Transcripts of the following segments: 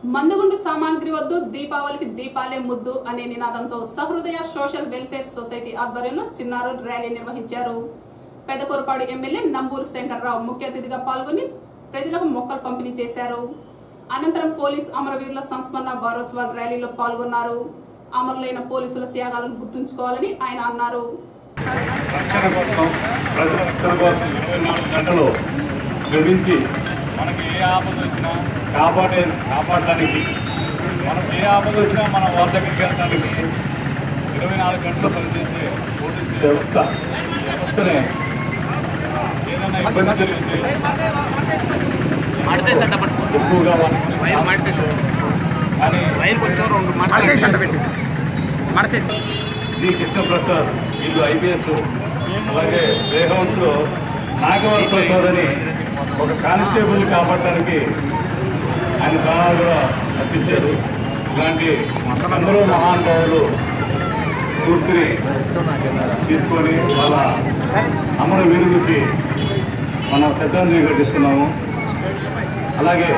మందుగుండు సామాగ్రి వద్దు దీపావళికి దీపాలే ముద్దు అనే నినాదంతో సహృదయ సోషల్ వెల్ఫేర్ సొసైటీ ఆధ్వర్యంలో చిన్నారు ర్యాలీ నిర్వహించారు పెదకూరపాడు ఎమ్మెల్యే నంబూరు శంకర్రావు ముఖ్య అతిథిగా పాల్గొని ప్రజలకు మొక్కలు పంపిణీ చేశారు అనంతరం పోలీస్ అమరవీరుల సంస్మరణ వారోత్సవాల ర్యాలీలో పాల్గొన్నారు అమరులైన పోలీసుల త్యాగాలను గుర్తుంచుకోవాలని ఆయన అన్నారు రక్షణ కోసం ప్రజల రక్షణ కోసం ఇరవై నాలుగు గంటలు శ్రమించి మనకి ఏ ఆపద వచ్చినా కాపాడే కాపాడడానికి మనకు ఏ ఆపద వచ్చినా మన వాళ్ళ దగ్గరికి వెళ్ళడానికి ఇరవై నాలుగు గంటలు పనిచేసే పోలీసు వ్యవస్థ ఈ వ్యవస్థనే ఏదైనా ఇబ్బంది జరిగితే ಮಾಡ್ತೇವೆ ಸಣ್ಣ ಪಟ್ಟು ఎక్కువగా ವೈರ್ వాళ్ళని ಮಾಡ್ತೇವೆ ಸಣ್ಣ కానీ ವೈರ್ ಕೊಟ್ಟು ಒಂದು ಮಾಡ್ತೇವೆ ಮಾಡ್ತೇವೆ జి కృష్ణప్రసాద్ వీళ్ళు ఐపీఎస్ అలాగే బేహౌన్స్లో నాగవర ప్రసాద్ అని ఒక కానిస్టేబుల్ కాపాడటానికి ఆయన ప్రాణాలు కూడా అర్పించారు ఇలాంటి అందరూ మహానుభావులు స్ఫూర్తిని తీసుకొని వాళ్ళ అమర వీరులకి మనం శ్రద్ధాంజలి ఘటిస్తున్నాము అలాగే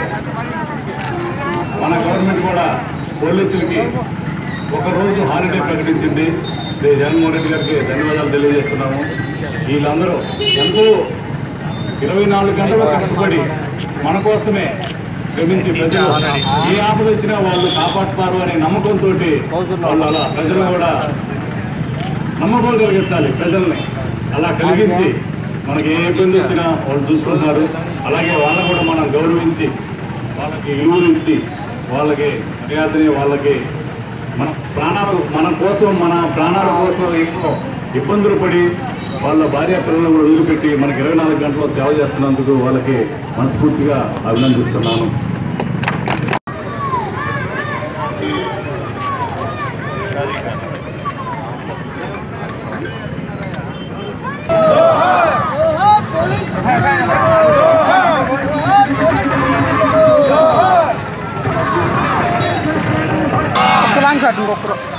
మన గవర్నమెంట్ కూడా పోలీసులకి ఒకరోజు హాలిడే ప్రకటించింది శ్రీ జగన్మోహన్ రెడ్డి గారికి ధన్యవాదాలు తెలియజేస్తున్నాము వీళ్ళందరూ ఎంతో ఇరవై నాలుగు గంటలు కష్టపడి మన కోసమే శ్రమించి ప్రజలు ఏ ఆపద వచ్చినా వాళ్ళు కాపాడుతారు అనే నమ్మకంతో వాళ్ళు అలా ప్రజలు కూడా నమ్మకం కలిగించాలి ప్రజల్ని అలా కలిగించి మనకి ఏ ఇబ్బంది వచ్చినా వాళ్ళు చూసుకుంటున్నారు అలాగే వాళ్ళని కూడా మనం గౌరవించి వాళ్ళకి విలువరించి వాళ్ళకి మర్యాదని వాళ్ళకి మన ప్రాణాలు మన కోసం మన ప్రాణాల కోసం ఎన్నో ఇబ్బందులు పడి వాళ్ళ భార్య పిల్లలను కూడా వదిలిపెట్టి మనకి ఇరవై నాలుగు గంటలు సేవ చేస్తున్నందుకు వాళ్ళకి మనస్ఫూర్తిగా అభినందిస్తున్నాను లాంగ్ షాట్ ఇంకొకరు